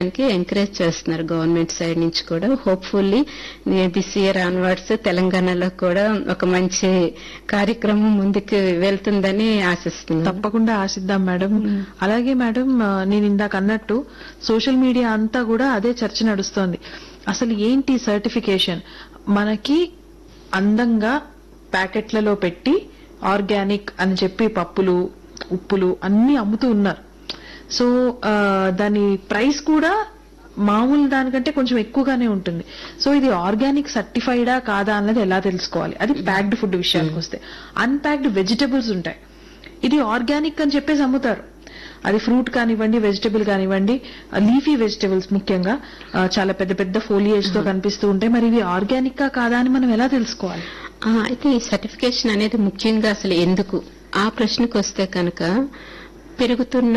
దానికి ఎంకరేజ్ చేస్తున్నారు government side నుంచి కూడా హోప్ఫుల్లీ దిస్ ఇయర్ ఆన్వర్డ్స్ తెలంగాణలో కూడా ఒక మంచి కార్యక్రమం ముందుకు వెళ్తుందని ఆశిస్తున్నాను తప్పకుండా ఆశిద్దాం మేడం అలాగే మేడం ఆ, నేను ఇందాక అన్నట్టు సోషల్ మీడియా అంతా కూడా అదే చర్చ నడుస్తోంది అసలు ఏంటి సర్టిఫికేషన్ మనకి అందంగా ప్యాకెట్లలో పెట్టి ఆర్గానిక్ అని చెప్పి పప్పులు ఉప్పులు అన్ని అమ్ముతూ ఉన్నారు సో ఆ, దాని ప్రైస్ కూడా మామూలు దానికంటే కొంచెం ఎక్కువగానే ఉంటుంది సో ఇది ఆర్గానిక్ సర్టిఫైడా కాదా అన్నది ఎలా తెలుసుకోవాలి అది ప్యాక్డ్ ఫుడ్ విషయానికి వస్తే అన్ప్యాక్డ్ వెజిటబుల్స్ ఉంటాయి ఇది ఆర్గానిక్ అని చెప్పేసి అమ్ముతారు అది ఫ్రూట్ కానివ్వండి వెజిటబుల్ కానివ్వండి లీఫీ వెజిటబుల్స్ ముఖ్యంగా ఆ, చాలా పెద్ద పెద్ద ఫోలియేజ్ తో కనిపిస్తూ ఉంటాయి మరి ఇవి ఆర్గానిక్ కా కాదా అని మనం ఎలా తెలుసుకోవాలి ఆ, అయితే ఈ సర్టిఫికేషన్ అనేది ముఖ్యంగా అసలు ఎందుకు ఆ ప్రశ్నకు వస్తే కనుక పెరుగుతున్న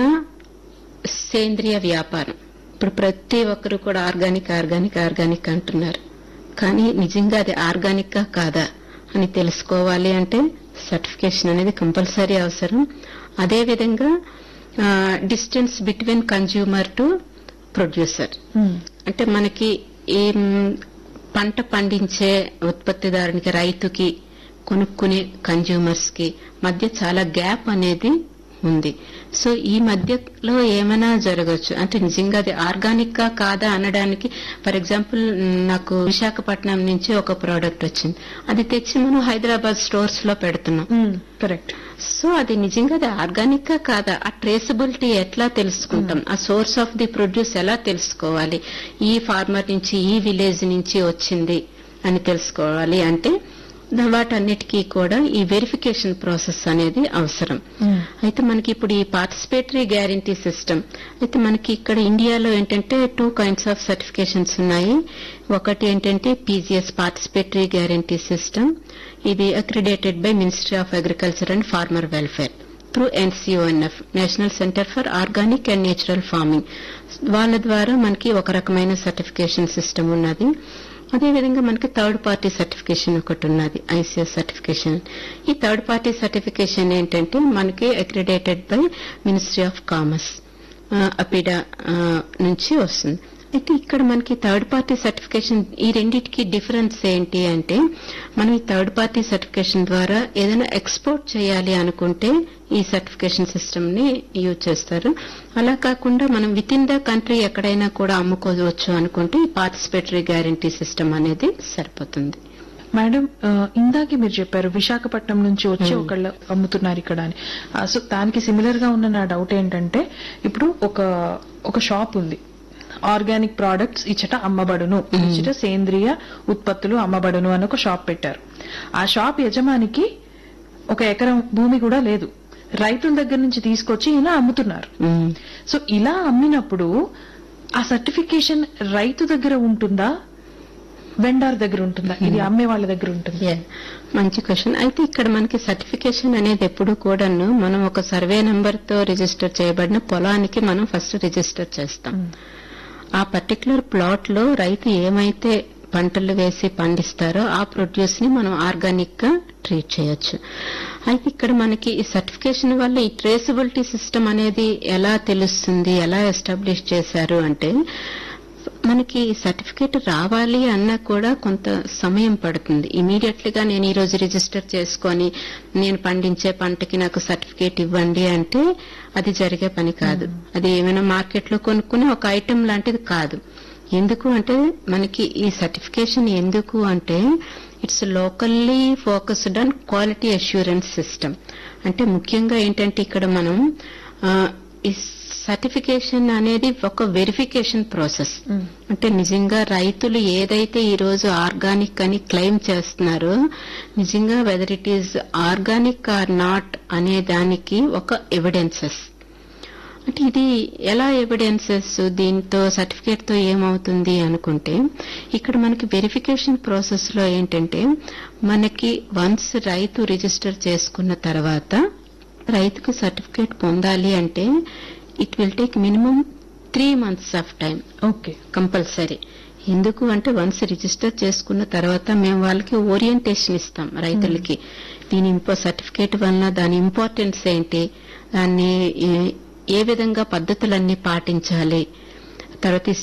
సేంద్రియ వ్యాపారం ఇప్పుడు ప్రతి ఒక్కరు కూడా ఆర్గానిక్ ఆర్గానిక్ ఆర్గానిక్ అంటున్నారు కానీ నిజంగా అది ఆర్గానిక్ కాదా అని తెలుసుకోవాలి అంటే సర్టిఫికేషన్ అనేది కంపల్సరీ అవసరం అదేవిధంగా distance between consumer to producer అంటే మనకి ఏం పంట పండించే ఉత్పత్తిదారునికి రైతుకి కొనుక్కునే కన్జ్యూమర్స్ కి మధ్య చాలా గ్యాప్ అనేది ఉంది సో ఈ మధ్యలో ఏమైనా జరగచ్చు అంటే నిజంగా అది ఆర్గానిక్ గా కాదా అనడానికి ఫర్ ఎగ్జాంపుల్ నాకు విశాఖపట్నం నుంచి ఒక ప్రోడక్ట్ వచ్చింది అది తెచ్చి మనం హైదరాబాద్ స్టోర్స్ లో పెడుతున్నాం కరెక్ట్ సో అది నిజంగా అది ఆర్గానిక్ గా కాదా ఆ ట్రేసబిలిటీ ఎట్లా తెలుసుకుంటాం ఆ సోర్స్ ఆఫ్ ది ప్రొడ్యూస్ ఎలా తెలుసుకోవాలి ఈ ఫార్మర్ నుంచి ఈ విలేజ్ నుంచి వచ్చింది అని తెలుసుకోవాలి అంటే దా- వాటన్నిటికీ కూడా ఈ వెరిఫికేషన్ ప్రాసెస్ అనేది అవసరం అయితే మనకి ఇప్పుడు ఈ పార్టిసిపేటరీ గ్యారంటీ సిస్టమ్ అయితే మనకి ఇక్కడ ఇండియాలో ఏంటంటే టూ కైండ్స్ ఆఫ్ సర్టిఫికేషన్స్ ఉన్నాయి ఒకటి ఏంటంటే పీజీఎస్ పార్టిసిపేటరీ గ్యారంటీ సిస్టమ్ ఇది accredited by Ministry of Agriculture and Farmer Welfare through NCONF National Centre for Organic and Natural Farming వాళ్ళ ద్వారా మనకి ఒక రకమైన సర్టిఫికేషన్ సిస్టమ్ ఉన్నది అదేవిధంగా మనకి థర్డ్ పార్టీ సర్టిఫికేషన్ ఒకటి ఉన్నది ఐసీఎస్ సర్టిఫికేషన్ ఈ థర్డ్ పార్టీ సర్టిఫికేషన్ ఏంటంటే మనకి accredited by Ministry of Commerce APEDA నుంచి వస్తుంది అయితే ఇక్కడ మనకి థర్డ్ పార్టీ సర్టిఫికేషన్ ఈ రెండింటికి డిఫరెన్స్ ఏంటి అంటే మనం ఈ థర్డ్ పార్టీ సర్టిఫికేషన్ ద్వారా ఏదైనా ఎక్స్పోర్ట్ చేయాలి అనుకుంటే ఈ సర్టిఫికేషన్ సిస్టమ్ ని యూజ్ చేస్తారు అలా కాకుండా మనం విత్ ఇన్ ద కంట్రీ ఎక్కడైనా కూడా అమ్ముకోవచ్చు అనుకుంటే ఈ పార్టిసిపేటరీ గ్యారంటీ సిస్టమ్ అనేది సరిపోతుంది మేడం ఆ, ఇందాకే మీరు చెప్పారు విశాఖపట్నం నుంచి వచ్చి ఒకళ్ళు అమ్ముతున్నారు ఇక్కడ అని ఆ, సో దానికి సిమిలర్ గా ఉన్న నా డౌట్ ఏంటంటే ఇప్పుడు ఒక ఒక షాప్ ఉంది ఆర్గానిక్ ప్రోడక్ట్స్ ఇచ్చట అమ్మబడును ఇచ్చట సేంద్రియ ఉత్పత్తులు అమ్మబడును అని ఒక షాప్ పెట్టారు ఆ షాప్ యజమానికి ఒక ఎకరం భూమి కూడా లేదు రైతుల దగ్గర నుంచి తీసుకొచ్చి ఈయన అమ్ముతున్నారు మ్మ్. సో ఇలా అమ్మినప్పుడు ఆ సర్టిఫికేషన్ రైతు దగ్గర ఉంటుందా వెండార్ దగ్గర ఉంటుందా ఇది అమ్మే వాళ్ళ దగ్గర ఉంటుంది Yeah. మంచి క్వశ్చన్ అయితే ఇక్కడ మనకి సర్టిఫికేషన్ అనేది ఎప్పుడు కూడాను మనం ఒక సర్వే నెంబర్ తో రిజిస్టర్ చేయబడిన పొలానికి మనం ఫస్ట్ రిజిస్టర్ చేస్తాం ఆ పర్టికులర్ ప్లాట్ లో రైతు ఏమైతే పంటలు వేసి పండిస్తారో ఆ ప్రొడ్యూస్ ని మనం ఆర్గానిక్ గా ట్రీట్ చేయొచ్చు అయితే ఇక్కడ మనకి ఈ సర్టిఫికేషన్ వల్ల ఈ ట్రేసబిలిటీ సిస్టమ్ అనేది ఎలా తెలుస్తుంది ఎలా ఎస్టాబ్లిష్ చేశారు అంటే మనకి సర్టిఫికేట్ రావాలి అన్నా కూడా కొంత సమయం పడుతుంది ఇమీడియట్ గా నేను ఈ రోజు రిజిస్టర్ చేసుకొని నేను పండించే పంటకి నాకు సర్టిఫికేట్ ఇవ్వండి అంటే అది జరిగే పని కాదు అది ఏమైనా మార్కెట్ లో కొనుక్కునే ఒక ఐటెం లాంటిది కాదు ఎందుకు అంటే మనకి ఈ సర్టిఫికేషన్ ఎందుకు అంటే it's locally focused on quality assurance system అంటే ముఖ్యంగా ఏంటంటే ఇక్కడ మనం ఆ, ఈ సర్టిఫికేషన్ అనేది ఒక వెరిఫికేషన్ ప్రాసెస్ అంటే నిజంగా రైతులు ఏదైతే ఈ రోజు ఆర్గానిక్ అని క్లెయిమ్ చేస్తున్నారో నిజంగా whether it is organic or not అనే దానికి ఒక ఎవిడెన్సెస్ అంటే ఇది ఎలా ఎవిడెన్సెస్ దీంతో సర్టిఫికేట్ తో ఏమవుతుంది అనుకుంటే ఇక్కడ మనకి వెరిఫికేషన్ ప్రాసెస్ లో ఏంటంటే మనకి వన్స్ రైతు రిజిస్టర్ చేసుకున్న తర్వాత రైతుకు సర్టిఫికేట్ పొందాలి అంటే it will take minimum three months of time okay compulsory ఎందుకు అంటే వన్స్ రిజిస్టర్ చేసుకున్న తర్వాత మేము వాళ్ళకి ఓరియంటేషన్ ఇస్తాం రైతులకి దీని ఇంపో సర్టిఫికేట్ వలన దాని ఇంపార్టెన్స్ ఏంటి దాన్ని ఏ- ఏ విధంగా పద్ధతులన్నీ పాటించాలి తర్వాత ఈ